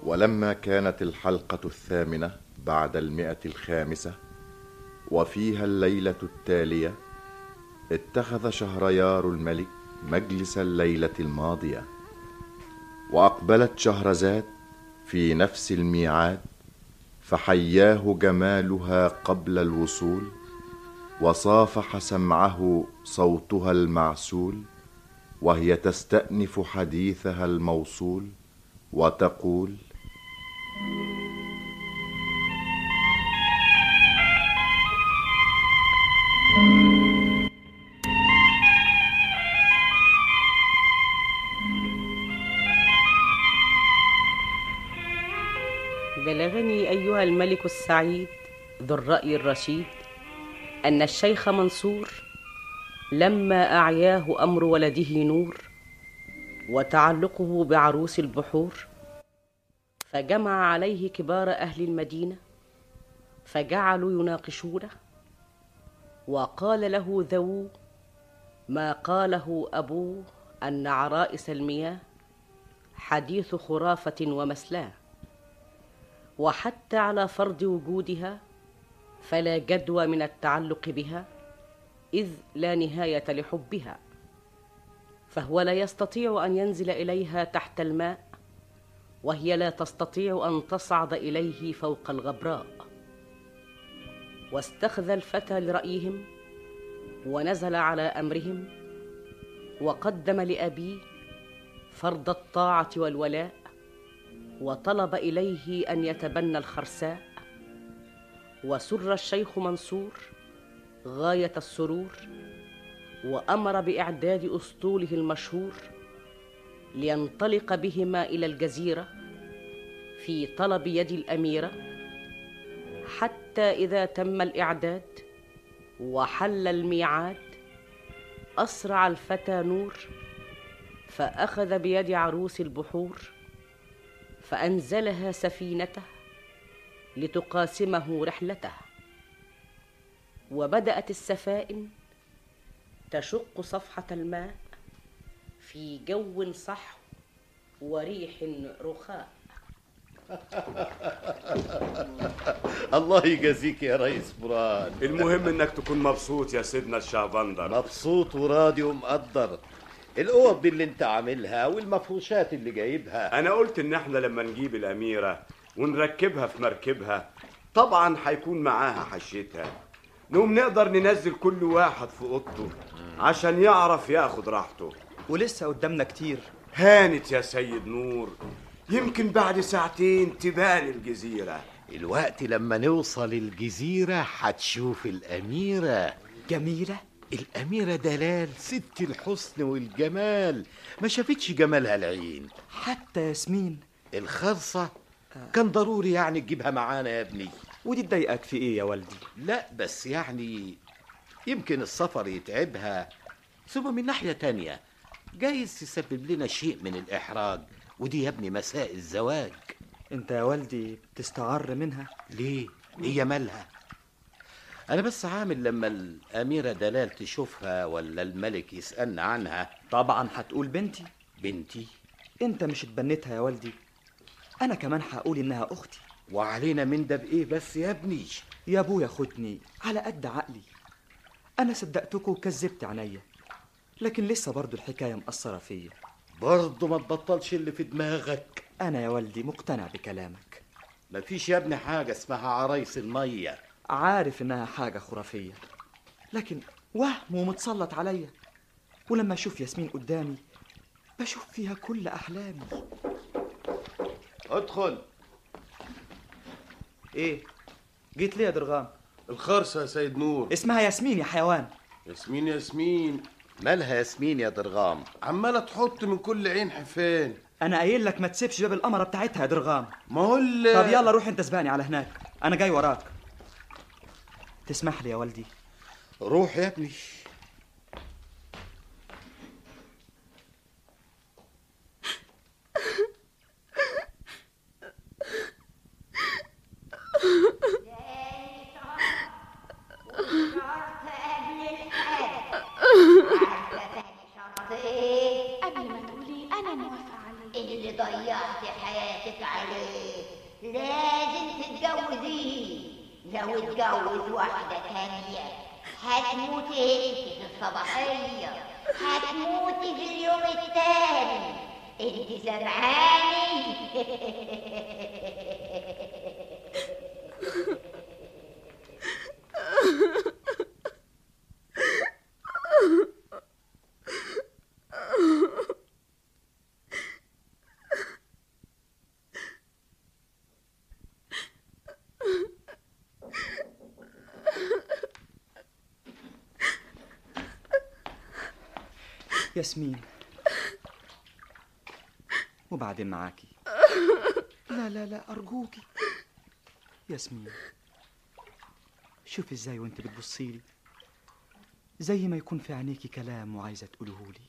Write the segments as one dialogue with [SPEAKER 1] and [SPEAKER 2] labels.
[SPEAKER 1] ولما كانت الحلقة الثامنة بعد المئة الخامسة وفيها الليلة التالية اتخذ شهريار الملك مجلس الليلة الماضية وأقبلت شهرزاد في نفس الميعاد فحياه جمالها قبل الوصول وصافح سمعه صوتها المعسول وهي تستأنف حديثها الموصول وتقول
[SPEAKER 2] بلغني أيها الملك السعيد ذو الرأي الرشيد أن الشيخ منصور لما أعياه أمر ولده نور وتعلقه بعروس البحور فجمع عليه كبار أهل المدينة فجعلوا يناقشونه وقال له ذووه ما قاله أبوه أن عرائس المياه حديث خرافة ومسلاه وحتى على فرض وجودها فلا جدوى من التعلق بها اذ لا نهايه لحبها فهو لا يستطيع ان ينزل اليها تحت الماء وهي لا تستطيع ان تصعد اليه فوق الغبراء واستخذ الفتى لرايهم ونزل على امرهم وقدم لابيه فرض الطاعه والولاء وطلب اليه ان يتبنى الخرساء وسر الشيخ منصور غايه السرور وامر باعداد اسطوله المشهور لينطلق بهما الى الجزيره في طلب يد الاميره حتى اذا تم الاعداد وحل الميعاد اسرع الفتى نور فاخذ بيد عروس البحور فانزلها سفينته لتقاسمه رحلته وبدات السفائن تشق صفحه الماء في جو صحو وريح رخاء
[SPEAKER 3] الله يجازيك يا ريس مراد
[SPEAKER 4] المهم انك تكون مبسوط يا سيدنا الشعبندر
[SPEAKER 3] مبسوط وراضي ومقدر الاوض دي اللي انت عاملها والمفروشات اللي جايبها
[SPEAKER 4] انا قلت ان احنا لما نجيب الاميره ونركبها في مركبها طبعا هيكون معاها حشيتها نقوم نقدر ننزل كل واحد في اوضته عشان يعرف ياخد راحته
[SPEAKER 5] ولسه قدامنا كتير
[SPEAKER 4] هانت يا سيد نور يمكن بعد ساعتين تبان الجزيره
[SPEAKER 3] الوقت لما نوصل الجزيرة هتشوف الأميرة
[SPEAKER 5] جميلة
[SPEAKER 3] الأميرة دلال ست الحسن والجمال ما شافتش جمالها العين
[SPEAKER 5] حتى ياسمين
[SPEAKER 3] الخرصة كان ضروري يعني تجيبها معانا يا ابني
[SPEAKER 5] ودي تضايقك في ايه يا والدي
[SPEAKER 3] لا بس يعني يمكن السفر يتعبها ثم من ناحية تانية جايز تسبب لنا شيء من الإحراج ودي يا ابني مساء الزواج
[SPEAKER 5] انت يا والدي بتستعر منها
[SPEAKER 3] ليه؟ هي مالها؟ أنا بس عامل لما الأميرة دلال تشوفها ولا الملك يسألنا عنها
[SPEAKER 5] طبعا هتقول بنتي
[SPEAKER 3] بنتي
[SPEAKER 5] انت مش اتبنيتها يا والدي انا كمان هقول انها اختي
[SPEAKER 3] وعلينا من ده بإيه بس يا ابني
[SPEAKER 5] يا ابويا خدني على قد عقلي انا صدقتكوا وكذبت عينيا لكن لسه برضو الحكايه مأثره فيا
[SPEAKER 3] برضه ما تبطلش اللي في دماغك
[SPEAKER 5] انا يا والدي مقتنع بكلامك
[SPEAKER 3] مفيش يا ابني حاجة اسمها عرايس المية
[SPEAKER 5] عارف انها حاجه خرافيه لكن وهم ومتسلط عليا ولما اشوف ياسمين قدامي بشوف فيها كل احلامي
[SPEAKER 3] ادخل
[SPEAKER 5] ايه جيت ليه يا درغام
[SPEAKER 6] الخرصة يا سيد نور
[SPEAKER 5] اسمها ياسمين يا حيوان
[SPEAKER 6] ياسمين ياسمين
[SPEAKER 3] مالها ياسمين يا درغام
[SPEAKER 6] عمالة تحط من كل عين حفان
[SPEAKER 5] انا قايل لك ما تسيبش باب القمره بتاعتها يا درغام
[SPEAKER 6] ما هو ال-
[SPEAKER 5] طب يلا روح انت سبقني على هناك انا جاي وراك تسمح لي يا والدي
[SPEAKER 3] روح يا ابني
[SPEAKER 7] قبل ما تقولي انا موافقه عليه
[SPEAKER 8] اللي ضيعت حياتك
[SPEAKER 7] عليه لازم تتجوزيه لو اتجوز واحدة تانية هتموتي انت في الصباحية هتموتي في اليوم التاني انت سامعاني
[SPEAKER 5] ياسمين وبعدين معاكي لا لا لا أرجوكي ياسمين شوفي ازاي وانت بتبصيلي زي ما يكون في عينيكي كلام وعايزة تقولهولي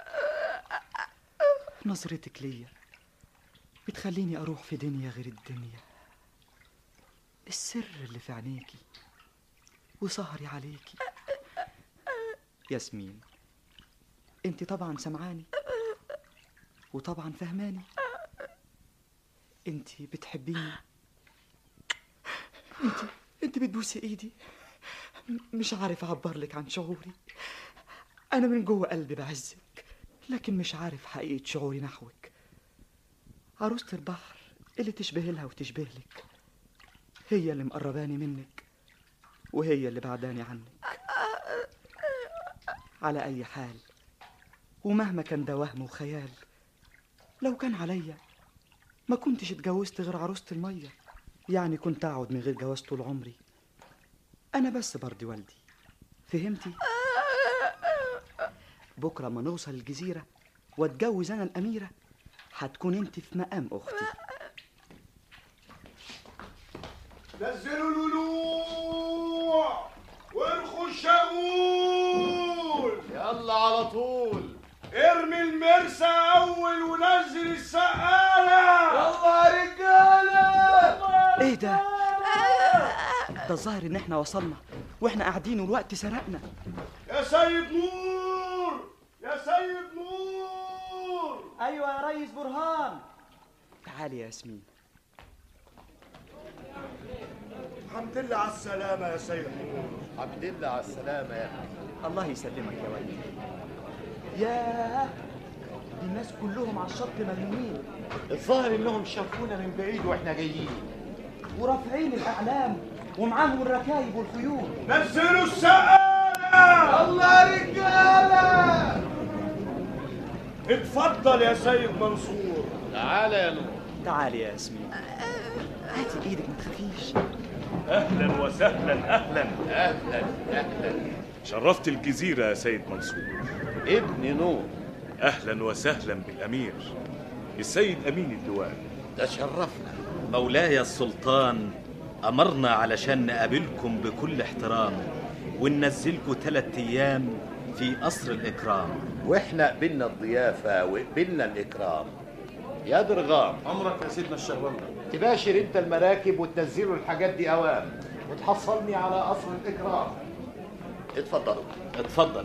[SPEAKER 5] نظرتك ليا بتخليني أروح في دنيا غير الدنيا السر اللي في عينيكي وسهري عليكي ياسمين انت طبعا سمعاني وطبعا فهماني انت بتحبيني انت انت بتبوسي ايدي م- مش عارف اعبر لك عن شعوري انا من جوه قلبي بعزك لكن مش عارف حقيقة شعوري نحوك عروسة البحر اللي تشبه لها وتشبه لك هي اللي مقرباني منك وهي اللي بعداني عنك على أي حال ومهما كان ده وهم وخيال لو كان عليا ما كنتش اتجوزت غير عروسة المية يعني كنت أقعد من غير جواز طول عمري أنا بس برضي والدي فهمتي؟ بكرة ما نوصل الجزيرة واتجوز أنا الأميرة هتكون أنت في مقام أختي
[SPEAKER 4] نزلوا الولوع وارخوا الشاغول
[SPEAKER 6] يلا على طول
[SPEAKER 4] ارمي المرسى اول ونزل السقالة
[SPEAKER 6] يلا يا رجاله
[SPEAKER 5] إيه ده؟ ده الظاهر إن إحنا وصلنا وإحنا قاعدين والوقت سرقنا
[SPEAKER 4] يا سيد نور يا سيد نور
[SPEAKER 5] أيوة يا ريس برهان تعالي يا ياسمين
[SPEAKER 4] الحمد لله على السلامة يا سيد نور
[SPEAKER 3] الحمد لله على السلامة يا أخي
[SPEAKER 5] الله يسلمك يا ولدي ياه دي الناس كلهم على الشط ملمومين
[SPEAKER 3] الظاهر إنهم شافونا من بعيد وإحنا جايين
[SPEAKER 5] ورافعين الأعلام ومعاهم الركايب والخيول
[SPEAKER 4] نزلوا السقالة
[SPEAKER 6] يلا يا رجاله
[SPEAKER 4] اتفضل يا سيد منصور
[SPEAKER 3] تعالى يا نور
[SPEAKER 5] تعالي يا ياسمين هاتي ايدك ما تخافيش
[SPEAKER 8] اهلا وسهلا اهلا
[SPEAKER 3] أهلا أهلا
[SPEAKER 8] شرفت الجزيره يا سيد منصور
[SPEAKER 3] ابن نور
[SPEAKER 8] اهلا وسهلا بالامير السيد امين اللواء
[SPEAKER 3] تشرفنا
[SPEAKER 9] مولاي السلطان أمرنا علشان نقابلكم بكل احترام وننزلكم ثلاثة أيام في قصر الإكرام
[SPEAKER 3] وإحنا قبلنا الضيافة وقبلنا الإكرام يا درغام
[SPEAKER 6] عمرك يا سيدنا الشهوندة
[SPEAKER 3] تباشر انت المراكب وتنزلوا الحاجات دي اوام وتحصلني على قصر الاكرام اتفضلوا
[SPEAKER 9] اتفضل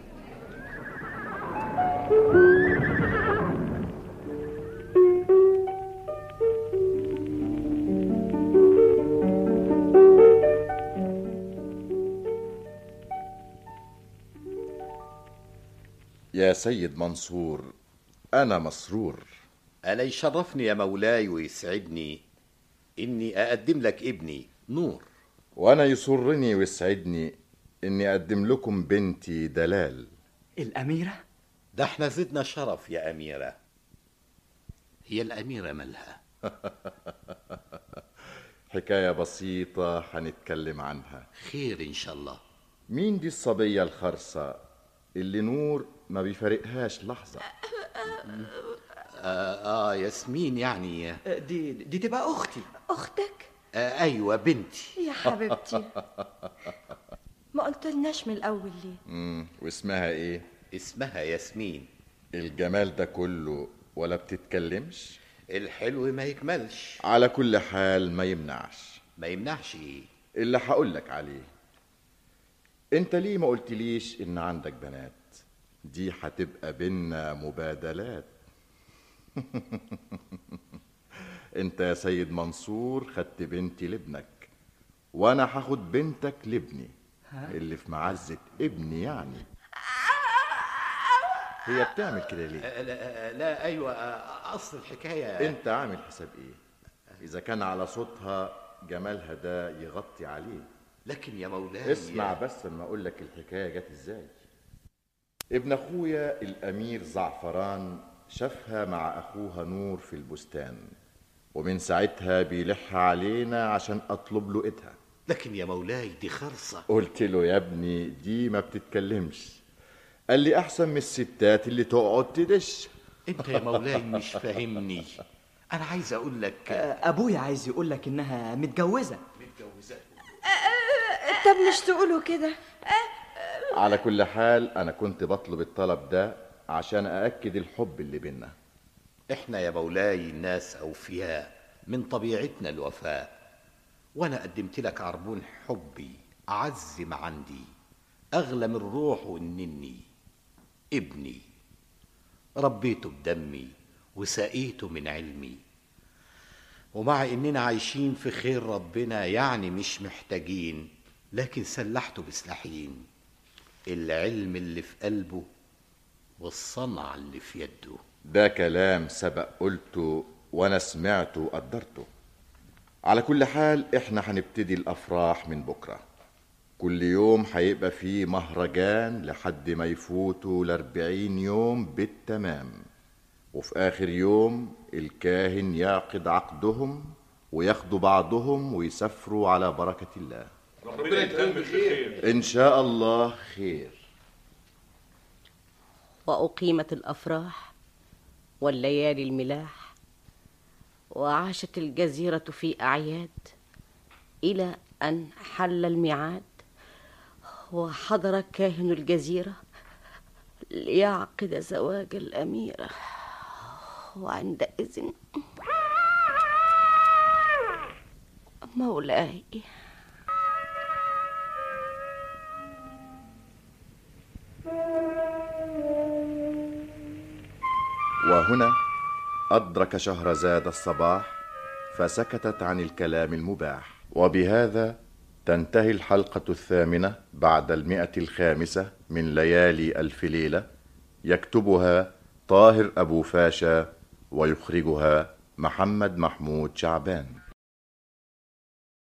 [SPEAKER 1] يا سيد منصور أنا مسرور
[SPEAKER 3] انا يشرفني يا مولاي ويسعدني اني اقدم لك ابني نور
[SPEAKER 1] وأنا يسرني ويسعدني إني أقدم لكم بنتي دلال
[SPEAKER 5] الأميرة
[SPEAKER 3] ده احنا زدنا شرف يا اميره هي الاميره مالها
[SPEAKER 1] حكاية بسيطة هنتكلم عنها
[SPEAKER 3] خير ان شاء الله
[SPEAKER 1] مين دي الصبية الخرصة اللي نور ما بيفارقهاش لحظة
[SPEAKER 3] آه, اه ياسمين يعني آه
[SPEAKER 5] دي دي تبقى أختي
[SPEAKER 10] أختك
[SPEAKER 3] ايوه بنتي
[SPEAKER 10] يا حبيبتي ما قلتلناش من الأول ليه
[SPEAKER 1] مم. واسمها إيه
[SPEAKER 3] اسمها ياسمين
[SPEAKER 1] الجمال ده كله ولا بتتكلمش
[SPEAKER 3] الحلو ما يكملش
[SPEAKER 1] على كل حال ما يمنعش
[SPEAKER 3] ما يمنعش ايه
[SPEAKER 1] اللي هقولك عليه انت ليه ما قلتليش ان عندك بنات دي هتبقى بينا مبادلات انت يا سيد منصور خدت بنتي لابنك وانا هاخد بنتك لابني اللي في معزة ابني يعني هي بتعمل كده ليه
[SPEAKER 3] آه، لا, آه، لا ايوه آه، اصل الحكايه
[SPEAKER 1] انت عامل حساب ايه اذا كان على صوتها جمالها ده يغطي عليه
[SPEAKER 3] لكن يا مولاي
[SPEAKER 1] اسمع بس لما اقول لك الحكايه جت ازاي ابن اخويا الامير زعفران شافها مع اخوها نور في البستان ومن ساعتها بيلح علينا عشان اطلب له ايدها
[SPEAKER 3] لكن يا مولاي دي خرصه
[SPEAKER 1] قلت له يا ابني دي ما بتتكلمش قال لي احسن من الستات اللي تقعد تدش
[SPEAKER 3] انت يا مولاي مش فاهمني انا عايز اقول لك
[SPEAKER 5] ابويا عايز يقول لك انها متجوزه
[SPEAKER 3] متجوزه
[SPEAKER 10] طب مش تقولوا كده
[SPEAKER 1] على كل حال انا كنت بطلب الطلب ده عشان ااكد الحب اللي بينا
[SPEAKER 3] احنا يا مولاي ناس اوفياء من طبيعتنا الوفاء وانا قدمت لك عربون حبي اعز ما عندي اغلى من روح والنني ابني ربيته بدمي وسقيته من علمي ومع اننا عايشين في خير ربنا يعني مش محتاجين لكن سلحته بسلاحين العلم اللي في قلبه والصنعة اللي في يده
[SPEAKER 1] ده كلام سبق قلته وانا سمعته وقدرته على كل حال احنا هنبتدي الافراح من بكره كل يوم هيبقى فيه مهرجان لحد ما يفوتوا الاربعين يوم بالتمام وفي اخر يوم الكاهن يعقد عقدهم وياخدوا بعضهم ويسافروا على بركة الله
[SPEAKER 8] ربنا يتم بخير
[SPEAKER 1] ان شاء الله خير
[SPEAKER 2] واقيمت الافراح والليالي الملاح وعاشت الجزيره في اعياد الى ان حل الميعاد وحضر كاهن الجزيره ليعقد زواج الاميره وعندئذ مولاي
[SPEAKER 1] وهنا أدرك شهرزاد الصباح فسكتت عن الكلام المباح وبهذا تنتهي الحلقة الثامنة بعد المئة الخامسة من ليالي ألف ليلة يكتبها طاهر أبو فاشا ويخرجها محمد محمود شعبان